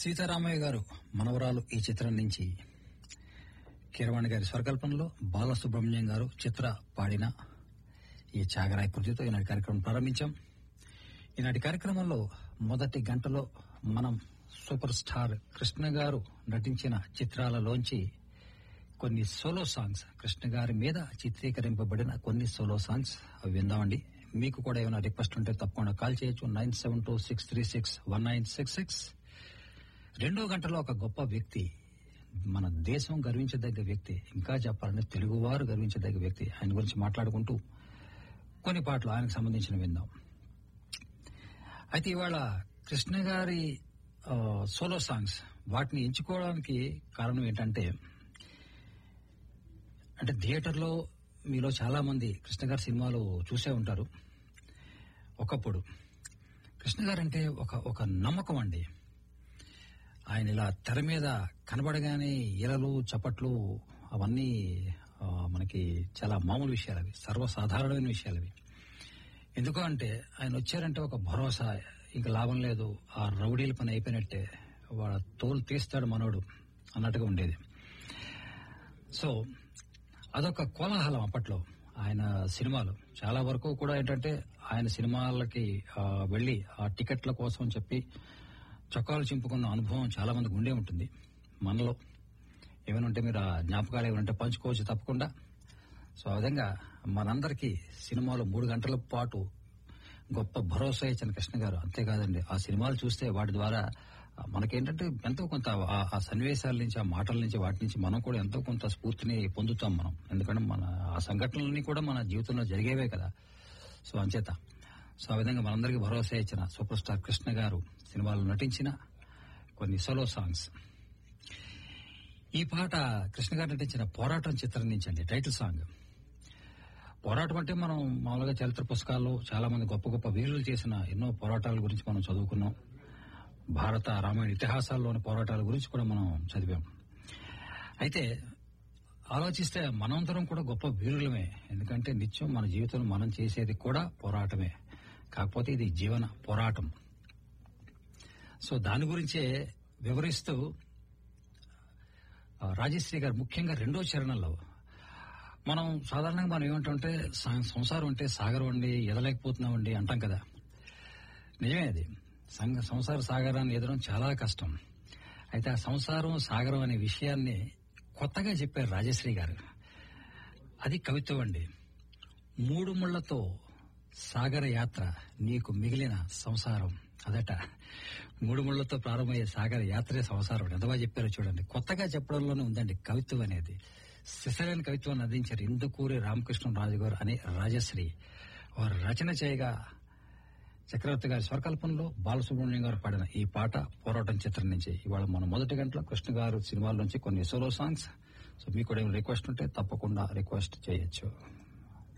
సీతారామయ్య గారు మనవరాలు ఈ చిత్రం నుంచి కీరవాణి గారి స్వరకల్పనలో బాలసుబ్రహ్మణ్యం గారు చిత్ర పాడిన ఈ చాగరాయి కృతితో ఈనాటి కార్యక్రమం ప్రారంభించాం ఈనాటి కార్యక్రమంలో మొదటి గంటలో మనం సూపర్ స్టార్ కృష్ణ గారు నటించిన చిత్రాలలోంచి కొన్ని సోలో సాంగ్స్ కృష్ణ గారి మీద చిత్రీకరింపబడిన కొన్ని సోలో సాంగ్స్ అవి విందామండి మీకు కూడా ఏమైనా రిక్వెస్ట్ ఉంటే తప్పకుండా కాల్ చేయొచ్చు nine seven two six three six one nine six six రెండో గంటలో ఒక గొప్ప వ్యక్తి మన దేశం గర్వించదగ్గ వ్యక్తి ఇంకా చెప్పాలంటే తెలుగువారు గర్వించదగ్గ వ్యక్తి ఆయన గురించి మాట్లాడుకుంటూ కొన్ని పాటలు ఆయనకు సంబంధించిన విందాం అయితే ఇవాళ కృష్ణ గారి ఆ, సోలో సాంగ్స్ వాటిని ఎంచుకోవడానికి కారణం ఏంటంటే అంటే థియేటర్లో మీలో చాలా మంది కృష్ణ గారి సినిమాలు చూసే ఉంటారు ఒకప్పుడు కృష్ణ గారు అంటే ఒక ఒక నమ్మకం అండి ఆయన ఇలా తెర మీద కనబడగానే ఇరలు చప్పట్లు అవన్నీ ఆ, మనకి చాలా మామూలు విషయాలు అవి సర్వసాధారణమైన విషయాలు అవి ఎందుకు అంటే ఆయన వచ్చారంటే ఒక భరోసా ఇంకా లాభం లేదు ఆ రౌడీల పని అయిపోయినట్టే వాళ్ళ తోలు తీస్తాడు మనోడు అన్నట్టుగా ఉండేది సో అదొక కోలాహలం అప్పట్లో ఆయన సినిమాలు చాలా వరకు కూడా ఏంటంటే ఆయన సినిమాలకి ఆ, వెళ్లి ఆ టికెట్ల కోసం చెప్పి చొక్కాలు చింపుకున్న అనుభవం చాలా మందికి ఉండే ఉంటుంది మనలో ఏమైనా ఉంటే మీరు ఆ జ్ఞాపకాలు ఏమైనా ఉంటే పంచుకోవచ్చు తప్పకుండా సో ఆ విధంగా మనందరికీ సినిమాలో మూడు గంటల పాటు గొప్ప భరోసా ఇచ్చిన కృష్ణ గారు అంతేకాదండి ఆ సినిమాలు చూస్తే వాటి ద్వారా ఆ, మనకేంటంటే ఎంతో కొంత ఆ- ఆ సన్నివేశాల నుంచి ఆ మాటల నుంచి వాటి నుంచి మనం కూడా ఎంతో కొంత స్ఫూర్తిని పొందుతాం మనం ఎందుకంటే మన ఆ సంఘటనలన్నీ కూడా మన జీవితంలో జరిగేవే కదా సో అంచేత సో ఆ విధంగా మనందరికీ భరోసా ఇచ్చిన సూపర్ స్టార్ కృష్ణ గారు సినిమాలో నటించిన కొన్ని సోలో సాంగ్స్ ఈ పాట కృష్ణ గారు నటించిన పోరాటం చిత్రం నుంచి అండి టైటిల్ సాంగ్ పోరాటం అంటే మనం మామూలుగా చరిత్ర పుస్తకాల్లో చాలా మంది గొప్ప గొప్ప వీరులు చేసిన ఎన్నో పోరాటాల గురించి మనం చదువుకున్నాం భారత రామాయణ ఇతిహాసాల్లోని పోరాటాల గురించి కూడా మనం చదివాం అయితే ఆలోచిస్తే మనందరం కూడా గొప్ప వీరులమే ఎందుకంటే నిత్యం మన జీవితంలో మనం చేసేది కూడా పోరాటమే కాకపోతే ఇది జీవన పోరాటం సో దాని గురించే వివరిస్తూ ఆ, రాజశ్రీ గారు ముఖ్యంగా రెండో చరణంలో మనం సాధారణంగా మనం ఏమంటుంటే సా- సంసారం అంటే సాగరం అండి ఎదలేకపోతున్నామండి అంటాం కదా నిజమే అది సంగ సంసార సాగరాన్ని ఎదడం చాలా కష్టం అయితే ఆ సంసారం సాగరం అనే విషయాన్ని కొత్తగా చెప్పారు రాజశ్రీ గారు అది కవిత్వం అండి మూడు ముళ్లతో సాగర యాత్ర నీకు మిగిలిన సంసారం అదట మూడు ముళ్లతో ప్రారంభమయ్యే సాగర యాత్రే సంసారం ఎంత బాగా చెప్పారో చూడండి కొత్తగా చెప్పడంలోనే ఉందండి కవిత్వం అనేది సిసలైన కవిత్వాన్ని అందించారు ఇందుకూరి రామకృష్ణరాజు గారు అనే రాజశ్రీ వారు రచన చేయగా చక్రవర్తి గారి స్వరకల్పనలో బాలసుబ్రహ్మణ్యం గారు పాడిన ఈ పాట పోరాటం చిత్రం నుంచి ఇవాళ మన మొదటి గంటలో కృష్ణ గారు సినిమాల నుంచి కొన్ని సోలో సాంగ్స్ సో మీకు కూడా ఏమైనా రిక్వెస్ట్ ఉంటే తప్పకుండా రిక్వెస్ట్ చేయొచ్చు